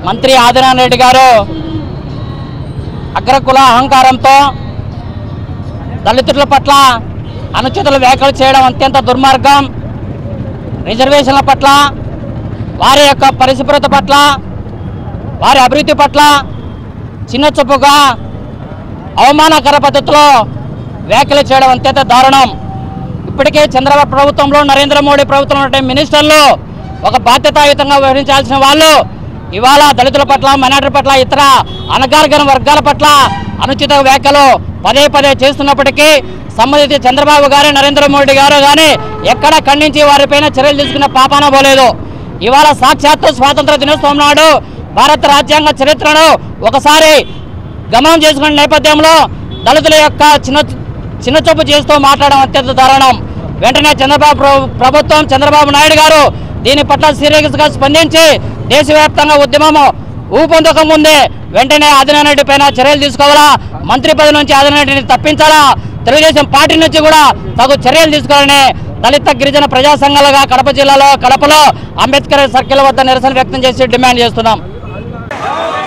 మంత్రి ఆదినారాయణ రెడ్డి గారు అగ్రకుల అహంకారంతో దళితుల పట్ల అనుచితుల వ్యాఖ్యలు చేయడం అత్యంత దుర్మార్గం రిజర్వేషన్ల పట్ల వారి యొక్క పరిశుభ్రత పట్ల వారి అభివృద్ధి పట్ల చిన్న చూపుగా అవమానకర పద్ధతిలో వ్యాఖ్యలు చేయడం అత్యంత దారుణం ఇప్పటికే చంద్రబాబు ప్రభుత్వంలో నరేంద్ర మోడీ ప్రభుత్వంలో ఉన్న మినిస్టర్లు ఒక బాధ్యతాయుతంగా వ్యవహరించాల్సిన వాళ్ళు ఇవాళ దళితుల పట్ల మైనార్టీ పట్ల ఇతర అనగారిన వర్గాల పట్ల అనుచిత వ్యాఖ్యలు పదే పదే చేస్తున్నప్పటికీ సంబంధిత చంద్రబాబు గారు నరేంద్ర మోడీ గారు కానీ ఎక్కడ ఖండించి వారిపైన చర్యలు తీసుకున్న పాపాన పోలేదు ఇవాళ సాక్షాత్తు స్వాతంత్ర దినోత్సవం నాడు భారత రాజ్యాంగ చరిత్రను ఒకసారి గమనం చేసుకున్న నేపథ్యంలో దళితుల యొక్క చిన్న చిన్న చూపు చేస్తూ మాట్లాడడం అత్యంత దారుణం వెంటనే చంద్రబాబు ప్రభు- ప్రభుత్వం చంద్రబాబు నాయుడు గారు దీని పట్ల సీరియస్గా స్పందించి దేశవ్యాప్తంగా ఉద్యమం ఊపందక ముందే వెంటనే ఆదినారెడ్డి పైన చర్యలు తీసుకోవాలా మంత్రి పదవి నుంచి ఆదినారెడ్డిని తప్పించాలా తెలుగుదేశం పార్టీ నుంచి కూడా తగు చర్యలు తీసుకోవాలని దళిత గిరిజన ప్రజా సంఘాలుగా కడప జిల్లాలో కడపలో అంబేద్కర్ సర్కిల్ వద్ద నిరసన వ్యక్తం చేసి డిమాండ్ చేస్తున్నాం